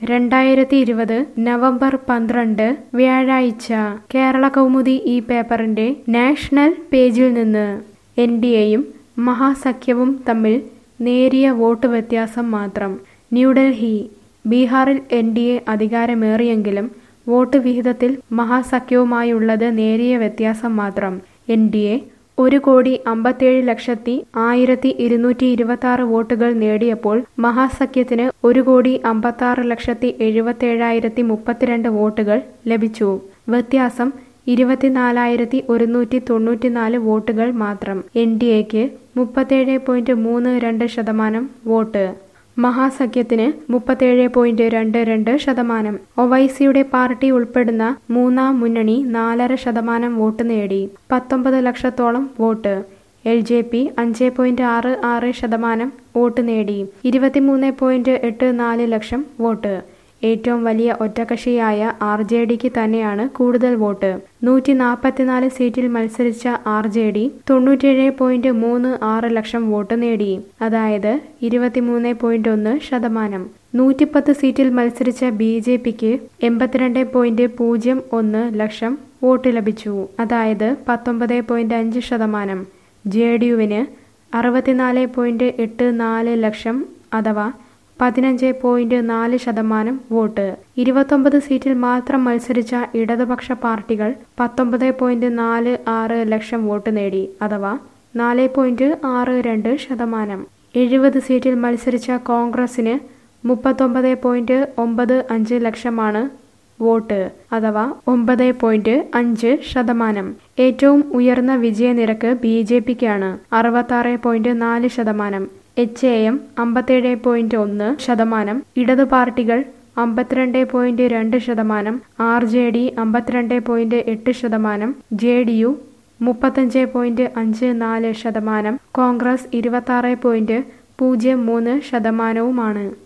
രണ്ടായിരത്തി ഇരുപത് നവംബർ പന്ത്രണ്ട് വ്യാഴാഴ്ച കേരള കൗമുദി ഈ പേപ്പറിന്റെ നാഷണൽ പേജിൽ നിന്ന് എൻ ഡി എയും മഹാസഖ്യവും തമ്മിൽ നേരിയ വോട്ട് വ്യത്യാസം മാത്രം ന്യൂഡൽഹി ബീഹാറിൽ എൻ ഡി എ അധികാരമേറിയെങ്കിലും വോട്ട് വിഹിതത്തിൽ മഹാസഖ്യവുമായുള്ളത് നേരിയ വ്യത്യാസം മാത്രം എൻ ഡി എ ഒരു കോടി അമ്പത്തേഴ് ലക്ഷത്തി ആയിരത്തി ഇരുന്നൂറ്റി ഇരുപത്തി ആറ് വോട്ടുകൾ നേടിയപ്പോൾ മഹാസഖ്യത്തിന് ഒരു കോടി അമ്പത്താറ് ലക്ഷത്തി എഴുപത്തേഴായിരത്തി മുപ്പത്തിരണ്ട് വോട്ടുകൾ ലഭിച്ചു വ്യത്യാസം ഇരുപത്തിനാലായിരത്തി ഒരുന്നൂറ്റി തൊണ്ണൂറ്റിനാല് വോട്ടുകൾ മാത്രം എൻ ഡി എക്ക് മുപ്പത്തേഴ് പോയിന്റ് മൂന്ന് രണ്ട് ശതമാനം വോട്ട് മഹാസഖ്യത്തിന് മുപ്പത്തേഴ് പോയിന്റ് രണ്ട് രണ്ട് ശതമാനം ഒവൈസിയുടെ പാർട്ടി ഉൾപ്പെടുന്ന മൂന്നാം മുന്നണി നാലര ശതമാനം വോട്ട് നേടി പത്തൊമ്പത് ലക്ഷത്തോളം വോട്ട് എൽ ജെ പി അഞ്ച് പോയിന്റ് ആറ് ആറ് ശതമാനം വോട്ട് നേടി ഇരുപത്തിമൂന്ന് പോയിന്റ് എട്ട് നാല് ലക്ഷം വോട്ട് ഏറ്റവും വലിയ ഒറ്റകക്ഷിയായ ആർ ജെ ഡിക്ക് തന്നെയാണ് കൂടുതൽ വോട്ട് നൂറ്റി നാൽപ്പത്തിനാല് സീറ്റിൽ മത്സരിച്ച ആർ ജെ ഡി തൊണ്ണൂറ്റേഴ് പോയിന്റ് മൂന്ന് ആറ് ലക്ഷം വോട്ട് നേടി അതായത് ഇരുപത്തിമൂന്ന് പോയിന്റ് ഒന്ന് ശതമാനം നൂറ്റിപ്പത്ത് സീറ്റിൽ മത്സരിച്ച ബി ജെ പിക്ക് എൺപത്തിരണ്ട് പോയിന്റ് പൂജ്യം ഒന്ന് ലക്ഷം വോട്ട് ലഭിച്ചു അതായത് പത്തൊമ്പത് പോയിന്റ് അഞ്ച് ശതമാനം ജെ ഡി യുവിന് അറുപത്തിനാല് പോയിന്റ് എട്ട് നാല് ലക്ഷം അഥവാ പതിനഞ്ച് പോയിന്റ് നാല് ശതമാനം വോട്ട് ഇരുപത്തൊമ്പത് സീറ്റിൽ മാത്രം മത്സരിച്ച ഇടതുപക്ഷ പാർട്ടികൾ പത്തൊമ്പത് പോയിന്റ് നാല് ആറ് ലക്ഷം വോട്ട് നേടി അഥവാ നാല് പോയിന്റ് ആറ് രണ്ട് ശതമാനം എഴുപത് സീറ്റിൽ മത്സരിച്ച കോൺഗ്രസിന് മുപ്പത്തൊമ്പത് പോയിന്റ് ഒമ്പത് അഞ്ച് ലക്ഷമാണ് വോട്ട് അഥവാ ഒമ്പത് പോയിന്റ് അഞ്ച് ശതമാനം ഏറ്റവും ഉയർന്ന വിജയനിരക്ക് ബി ജെ പിക്കാണ് അറുപത്താറ് പോയിന്റ് നാല് ശതമാനം എച്ച് എ എം അമ്പത്തേഴ് പോയിന്റ് ഒന്ന് ശതമാനം ഇടതു പാർട്ടികൾ അമ്പത്തിരണ്ട് പോയിന്റ് രണ്ട് ശതമാനം ആർ ജെ ഡി അമ്പത്തിരണ്ട് പോയിന്റ് എട്ട് ശതമാനം ജെ ഡി യു മുപ്പത്തഞ്ച് പോയിന്റ് അഞ്ച് നാല് ശതമാനം കോൺഗ്രസ് ഇരുപത്തി പോയിന്റ് പൂജ്യം മൂന്ന് ശതമാനവുമാണ്